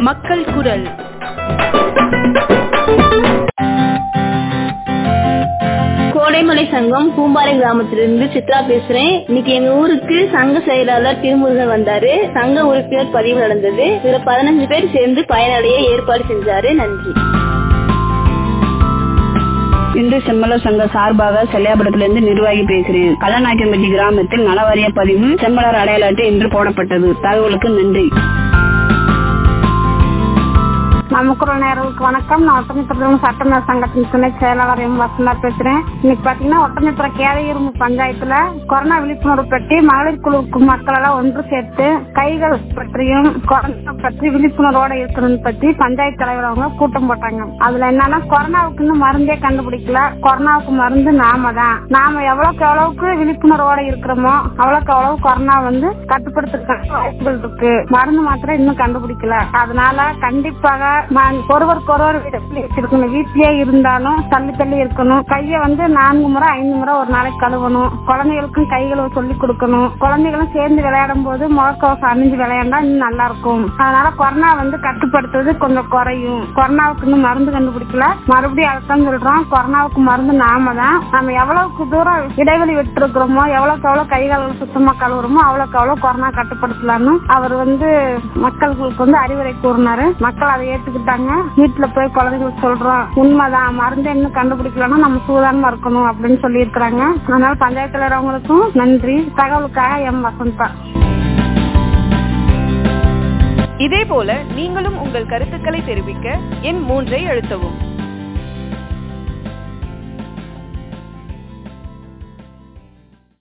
மக்கள் குரல் கோடைமலை சங்கம் பூம்பாறை கிராமத்திலிருந்து சித்ரா பேசுறேன் இன்னைக்கு எங்க ஊருக்கு சங்க செயலாளர் திருமுருகன் வந்தாரு சங்க உறுப்பினர் பதிவு நடந்தது இதுல பதினஞ்சு பேர் சேர்ந்து பயனடைய ஏற்பாடு செஞ்சாரு நன்றி இந்து செம்மலர் சங்க சார்பாக செல்லையாபுரத்திலிருந்து நிர்வாகி பேசுகிறேன் கல்லநாயக்கம்பட்டி கிராமத்தில் நலவாரிய பதிவு செம்மலர் அடையாள அட்டை இன்று போடப்பட்டது தகவலுக்கு நன்றி நமக்குள்ள நேர்களுக்கு வணக்கம் நான் ஒட்டமித்திரம் சட்டமன்ற சங்கத்தின் துணை செயலாளர் எம் வசந்தா பேசுறேன் இன்னைக்கு பாத்தீங்கன்னா ஒட்டமித்திர கேதையூர் பஞ்சாயத்துல கொரோனா விழிப்புணர்வு பற்றி மகளிர் குழு மக்கள் எல்லாம் ஒன்று சேர்த்து கைகள் பற்றியும் கொரோனா பற்றி விழிப்புணர்வோட இருக்கணும் பற்றி பஞ்சாயத்து தலைவர் அவங்க கூட்டம் போட்டாங்க அதுல என்னன்னா கொரோனாவுக்கு இன்னும் மருந்தே கண்டுபிடிக்கல கொரோனாவுக்கு மருந்து நாம தான் நாம எவ்வளவுக்கு எவ்வளவுக்கு விழிப்புணர்வோட இருக்கிறோமோ அவ்வளவுக்கு அவ்வளவு கொரோனா வந்து கட்டுப்படுத்துறதுக்கு வாய்ப்புகள் இருக்கு மருந்து மாத்திரம் இன்னும் கண்டுபிடிக்கல அதனால கண்டிப்பாக ம- ஒருவருக்கு ஒருவர் வீட்டுக்குள்ளே வச்சிருக்கணும் வீட்லயே இருந்தாலும் தள்ளி தள்ளி இருக்கணும் கைய வந்து நான்கு முறை ஐந்து முறை ஒரு நாளைக்கு கழுவணும் குழந்தைகளுக்கும் கைகளை சொல்லி கொடுக்கணும் குழந்தைகளும் சேர்ந்து விளையாடும் போது முகக்கவசம் அணிஞ்சு விளையாண்டா இன்னும் நல்லா இருக்கும் அதனால கொரோனா வந்து கட்டுப்படுத்துறது கொஞ்சம் குறையும் கொரோனாவுக்கு இன்னும் மருந்து கண்டுபிடிக்கல மறுபடியும் அதைத்தான் சொல்றோம் கொரோனாவுக்கு மருந்து நாம தான் நம்ம எவ்வளவுக்கு தூரம் இடைவெளி விட்டுருக்கிறோமோ எவ்வளவுக்கு எவ்வளவு கைகால்கள் சுத்தமா கழுவுறோமோ அவ்வளவுக்கு அவ்வளவு கொரோனா கட்டுப்படுத்தலாம்னு அவர் வந்து மக்களுக்கு வந்து அறிவுரை கூறினாரு மக்கள் அதை ஏத்துக்கிட்டாங்க வீட்டுல போய் குழந்தைங்களுக்கு சொல்றோம் உண்மைதான் மருந்து இன்னும் கண்டுபிடிக்கலன்னா நம்ம சூதானமா இருக்கணும் அப்படின்னு சொல்லி இருக்கிறாங்க அதனால பஞ்சாயத்து தலைவர் அவங்களுக்கும் நன்றி தகவலுக்காக எம் வசந்தா இதேபோல நீங்களும் உங்கள் கருத்துக்களை தெரிவிக்க எண் மூன்றை அழுத்தவும்